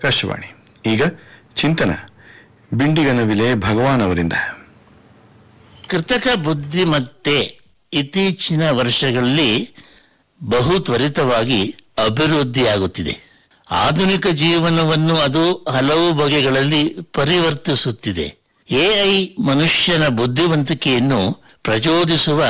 ಆಕಾಶವಾಣಿ ಈಗ ಚಿಂತನ ಬಿಂಡಿಗನವಿಲೆ ಭಗವಾನ್ ಅವರಿಂದ ಕೃತಕ ಬುದ್ಧಿಮತ್ತೆ ಇತ್ತೀಚಿನ ವರ್ಷಗಳಲ್ಲಿ ಬಹು ತ್ವರಿತವಾಗಿ ಅಭಿವೃದ್ಧಿಯಾಗುತ್ತಿದೆ ಆಧುನಿಕ ಜೀವನವನ್ನು ಅದು ಹಲವು ಬಗೆಗಳಲ್ಲಿ ಪರಿವರ್ತಿಸುತ್ತಿದೆ ಎಐ ಮನುಷ್ಯನ ಬುದ್ಧಿವಂತಿಕೆಯನ್ನು ಪ್ರಚೋದಿಸುವ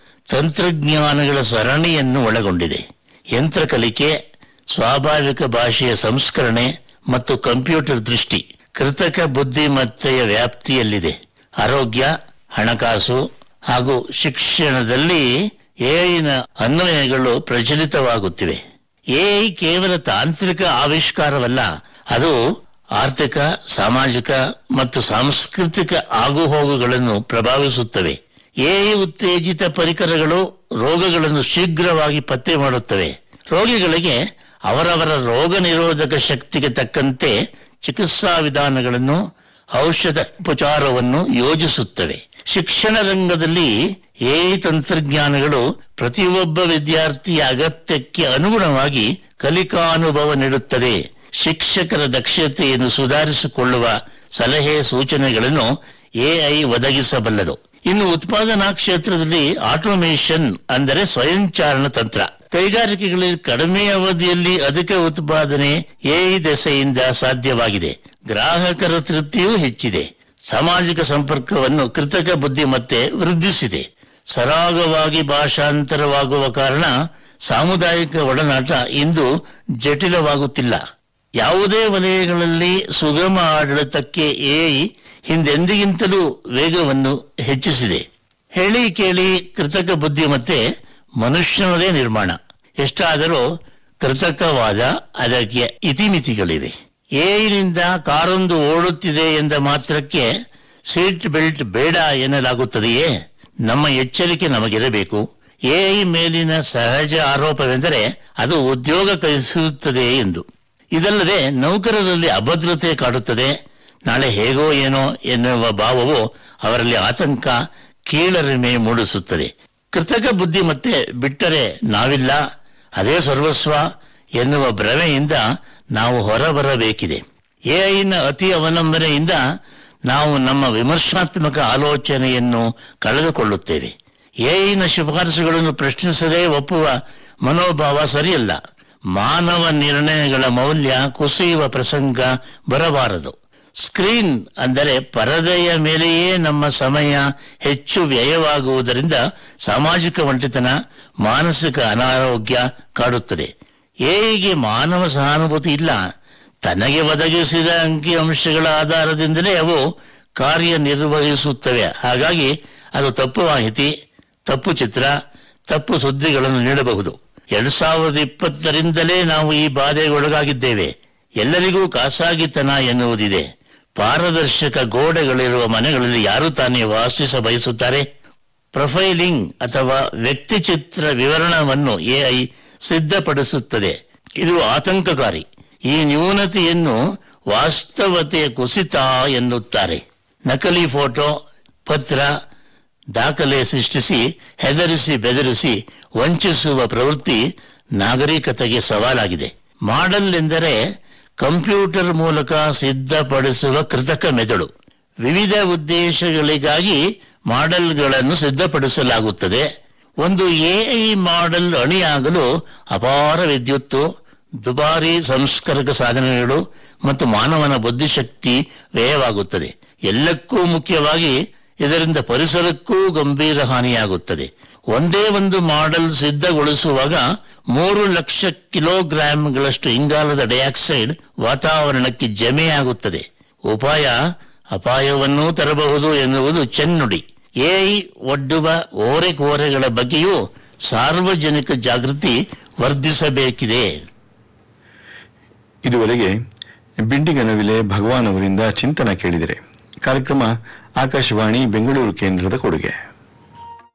ತಂತ್ರಜ್ಞಾನಗಳ ಸರಣಿಯನ್ನು ಒಳಗೊಂಡಿದೆ ಯಂತ್ರ ಕಲಿಕೆ ಸ್ವಾಭಾವಿಕ ಭಾಷೆಯ ಸಂಸ್ಕರಣೆ ಮತ್ತು ಕಂಪ್ಯೂಟರ್ ದೃಷ್ಟಿ ಕೃತಕ ಬುದ್ಧಿಮತ್ತೆಯ ವ್ಯಾಪ್ತಿಯಲ್ಲಿದೆ ಆರೋಗ್ಯ ಹಣಕಾಸು ಹಾಗೂ ಶಿಕ್ಷಣದಲ್ಲಿ ಎಐನ ಅನ್ವಯಗಳು ಪ್ರಚಲಿತವಾಗುತ್ತಿವೆ ಎಐ ಕೇವಲ ತಾಂತ್ರಿಕ ಆವಿಷ್ಕಾರವಲ್ಲ ಅದು ಆರ್ಥಿಕ ಸಾಮಾಜಿಕ ಮತ್ತು ಸಾಂಸ್ಕೃತಿಕ ಆಗುಹೋಗುಗಳನ್ನು ಪ್ರಭಾವಿಸುತ್ತವೆ ಎಐ ಉತ್ತೇಜಿತ ಪರಿಕರಗಳು ರೋಗಗಳನ್ನು ಶೀಘ್ರವಾಗಿ ಪತ್ತೆ ಮಾಡುತ್ತವೆ ರೋಗಿಗಳಿಗೆ ಅವರವರ ರೋಗ ನಿರೋಧಕ ಶಕ್ತಿಗೆ ತಕ್ಕಂತೆ ಚಿಕಿತ್ಸಾ ವಿಧಾನಗಳನ್ನು ಔಷಧ ಉಪಚಾರವನ್ನು ಯೋಜಿಸುತ್ತವೆ ಶಿಕ್ಷಣ ರಂಗದಲ್ಲಿ ಎಐ ತಂತ್ರಜ್ಞಾನಗಳು ಪ್ರತಿಯೊಬ್ಬ ವಿದ್ಯಾರ್ಥಿಯ ಅಗತ್ಯಕ್ಕೆ ಅನುಗುಣವಾಗಿ ಕಲಿಕಾನುಭವ ನೀಡುತ್ತದೆ ಶಿಕ್ಷಕರ ದಕ್ಷತೆಯನ್ನು ಸುಧಾರಿಸಿಕೊಳ್ಳುವ ಸಲಹೆ ಸೂಚನೆಗಳನ್ನು ಎಐ ಒದಗಿಸಬಲ್ಲದು ಇನ್ನು ಉತ್ಪಾದನಾ ಕ್ಷೇತ್ರದಲ್ಲಿ ಆಟೋಮೇಷನ್ ಅಂದರೆ ಸ್ವಯಂಚಾಲನ ತಂತ್ರ ಕೈಗಾರಿಕೆಗಳಲ್ಲಿ ಕಡಿಮೆ ಅವಧಿಯಲ್ಲಿ ಅಧಿಕ ಉತ್ಪಾದನೆ ಎಐ ದೆಸೆಯಿಂದ ಸಾಧ್ಯವಾಗಿದೆ ಗ್ರಾಹಕರ ತೃಪ್ತಿಯೂ ಹೆಚ್ಚಿದೆ ಸಾಮಾಜಿಕ ಸಂಪರ್ಕವನ್ನು ಕೃತಕ ಬುದ್ಧಿಮತ್ತೆ ವೃದ್ಧಿಸಿದೆ ಸರಾಗವಾಗಿ ಭಾಷಾಂತರವಾಗುವ ಕಾರಣ ಸಾಮುದಾಯಿಕ ಒಡನಾಟ ಇಂದು ಜಟಿಲವಾಗುತ್ತಿಲ್ಲ ಯಾವುದೇ ವಲಯಗಳಲ್ಲಿ ಸುಗಮ ಆಡಳಿತಕ್ಕೆ ಎಐ ಹಿಂದೆಂದಿಗಿಂತಲೂ ವೇಗವನ್ನು ಹೆಚ್ಚಿಸಿದೆ ಹೇಳಿ ಕೇಳಿ ಕೃತಕ ಬುದ್ಧಿಮತ್ತೆ ಮನುಷ್ಯನದೇ ನಿರ್ಮಾಣ ಎಷ್ಟಾದರೂ ಕೃತಕವಾದ ಅದಕ್ಕೆ ಇತಿಮಿತಿಗಳಿವೆ ಎಐನಿಂದ ಕಾರೊಂದು ಓಡುತ್ತಿದೆ ಎಂದ ಮಾತ್ರಕ್ಕೆ ಸೀಟ್ ಬೆಲ್ಟ್ ಬೇಡ ಎನ್ನಲಾಗುತ್ತದೆಯೇ ನಮ್ಮ ಎಚ್ಚರಿಕೆ ನಮಗಿರಬೇಕು ಎಐ ಮೇಲಿನ ಸಹಜ ಆರೋಪವೆಂದರೆ ಅದು ಉದ್ಯೋಗ ಕಲಿಸುತ್ತದೆ ಎಂದು ಇದಲ್ಲದೆ ನೌಕರರಲ್ಲಿ ಅಭದ್ರತೆ ಕಾಡುತ್ತದೆ ನಾಳೆ ಹೇಗೋ ಏನೋ ಎನ್ನುವ ಭಾವವು ಅವರಲ್ಲಿ ಆತಂಕ ಕೀಳರಿಮೆ ಮೂಡಿಸುತ್ತದೆ ಕೃತಕ ಬುದ್ಧಿಮತ್ತೆ ಬಿಟ್ಟರೆ ನಾವಿಲ್ಲ ಅದೇ ಸರ್ವಸ್ವ ಎನ್ನುವ ಭ್ರಮೆಯಿಂದ ನಾವು ಹೊರಬರಬೇಕಿದೆ ಎಐನ ಅತಿ ಅವಲಂಬನೆಯಿಂದ ನಾವು ನಮ್ಮ ವಿಮರ್ಶಾತ್ಮಕ ಆಲೋಚನೆಯನ್ನು ಕಳೆದುಕೊಳ್ಳುತ್ತೇವೆ ಎಐನ ಶಿಫಾರಸುಗಳನ್ನು ಪ್ರಶ್ನಿಸದೇ ಒಪ್ಪುವ ಮನೋಭಾವ ಸರಿಯಲ್ಲ ಮಾನವ ನಿರ್ಣಯಗಳ ಮೌಲ್ಯ ಕುಸಿಯುವ ಪ್ರಸಂಗ ಬರಬಾರದು ಸ್ಕ್ರೀನ್ ಅಂದರೆ ಪರದೆಯ ಮೇಲೆಯೇ ನಮ್ಮ ಸಮಯ ಹೆಚ್ಚು ವ್ಯಯವಾಗುವುದರಿಂದ ಸಾಮಾಜಿಕ ಒಂಟಿತನ ಮಾನಸಿಕ ಅನಾರೋಗ್ಯ ಕಾಡುತ್ತದೆ ಏಗೆ ಮಾನವ ಸಹಾನುಭೂತಿ ಇಲ್ಲ ತನಗೆ ಒದಗಿಸಿದ ಅಂಕಿ ಅಂಶಗಳ ಆಧಾರದಿಂದಲೇ ಅವು ಕಾರ್ಯನಿರ್ವಹಿಸುತ್ತವೆ ಹಾಗಾಗಿ ಅದು ತಪ್ಪು ಮಾಹಿತಿ ತಪ್ಪು ಚಿತ್ರ ತಪ್ಪು ಸುದ್ದಿಗಳನ್ನು ನೀಡಬಹುದು ಎರಡ್ ಸಾವಿರದ ಇಪ್ಪತ್ತರಿಂದಲೇ ನಾವು ಈ ಬಾಧೆಗೆ ಒಳಗಾಗಿದ್ದೇವೆ ಎಲ್ಲರಿಗೂ ಖಾಸಗಿತನ ಎನ್ನುವುದಿದೆ ಪಾರದರ್ಶಕ ಗೋಡೆಗಳಿರುವ ಮನೆಗಳಲ್ಲಿ ಯಾರು ತಾನೇ ವಾಸಿಸ ಬಯಸುತ್ತಾರೆ ಪ್ರೊಫೈಲಿಂಗ್ ಅಥವಾ ವ್ಯಕ್ತಿ ಚಿತ್ರ ವಿವರಣವನ್ನು ಎಐ ಸಿದ್ಧಪಡಿಸುತ್ತದೆ ಇದು ಆತಂಕಕಾರಿ ಈ ನ್ಯೂನತೆಯನ್ನು ವಾಸ್ತವತೆಯ ಕುಸಿತ ಎನ್ನುತ್ತಾರೆ ನಕಲಿ ಫೋಟೋ ಪತ್ರ ದಾಖಲೆ ಸೃಷ್ಟಿಸಿ ಹೆದರಿಸಿ ಬೆದರಿಸಿ ವಂಚಿಸುವ ಪ್ರವೃತ್ತಿ ನಾಗರಿಕತೆಗೆ ಸವಾಲಾಗಿದೆ ಮಾಡೆಲ್ ಎಂದರೆ ಕಂಪ್ಯೂಟರ್ ಮೂಲಕ ಸಿದ್ಧಪಡಿಸುವ ಕೃತಕ ಮೆದುಳು ವಿವಿಧ ಉದ್ದೇಶಗಳಿಗಾಗಿ ಮಾಡೆಲ್ಗಳನ್ನು ಸಿದ್ಧಪಡಿಸಲಾಗುತ್ತದೆ ಒಂದು ಎಐ ಮಾಡೆಲ್ ಅಣಿಯಾಗಲು ಅಪಾರ ವಿದ್ಯುತ್ತು ದುಬಾರಿ ಸಂಸ್ಕರಕ ಸಾಧನಗಳು ಮತ್ತು ಮಾನವನ ಬುದ್ಧಿಶಕ್ತಿ ವ್ಯಯವಾಗುತ್ತದೆ ಎಲ್ಲಕ್ಕೂ ಮುಖ್ಯವಾಗಿ ಇದರಿಂದ ಪರಿಸರಕ್ಕೂ ಗಂಭೀರ ಹಾನಿಯಾಗುತ್ತದೆ ಒಂದೇ ಒಂದು ಮಾಡೆಲ್ ಸಿದ್ಧಗೊಳಿಸುವಾಗ ಮೂರು ಲಕ್ಷ ಕಿಲೋಗ್ರಾಂಗಳಷ್ಟು ಇಂಗಾಲದ ಡೈಆಕ್ಸೈಡ್ ವಾತಾವರಣಕ್ಕೆ ಜಮೆಯಾಗುತ್ತದೆ ಉಪಾಯ ಅಪಾಯವನ್ನೂ ತರಬಹುದು ಎನ್ನುವುದು ಚೆನ್ನುಡಿ ಎಐ ಒಡ್ಡುವ ಓರೆಕೋರೆಗಳ ಬಗ್ಗೆಯೂ ಸಾರ್ವಜನಿಕ ಜಾಗೃತಿ ವರ್ಧಿಸಬೇಕಿದೆ ಇದುವರೆಗೆ ಬಿಂಡಿಗನವಿಲೆ ಭಗವಾನ್ ಅವರಿಂದ ಚಿಂತನ ಕೇಳಿದರೆ ಕಾರ್ಯಕ್ರಮ ಆಕಾಶವಾಣಿ ಬೆಂಗಳೂರು ಕೇಂದ್ರದ ಕೊಡುಗೆ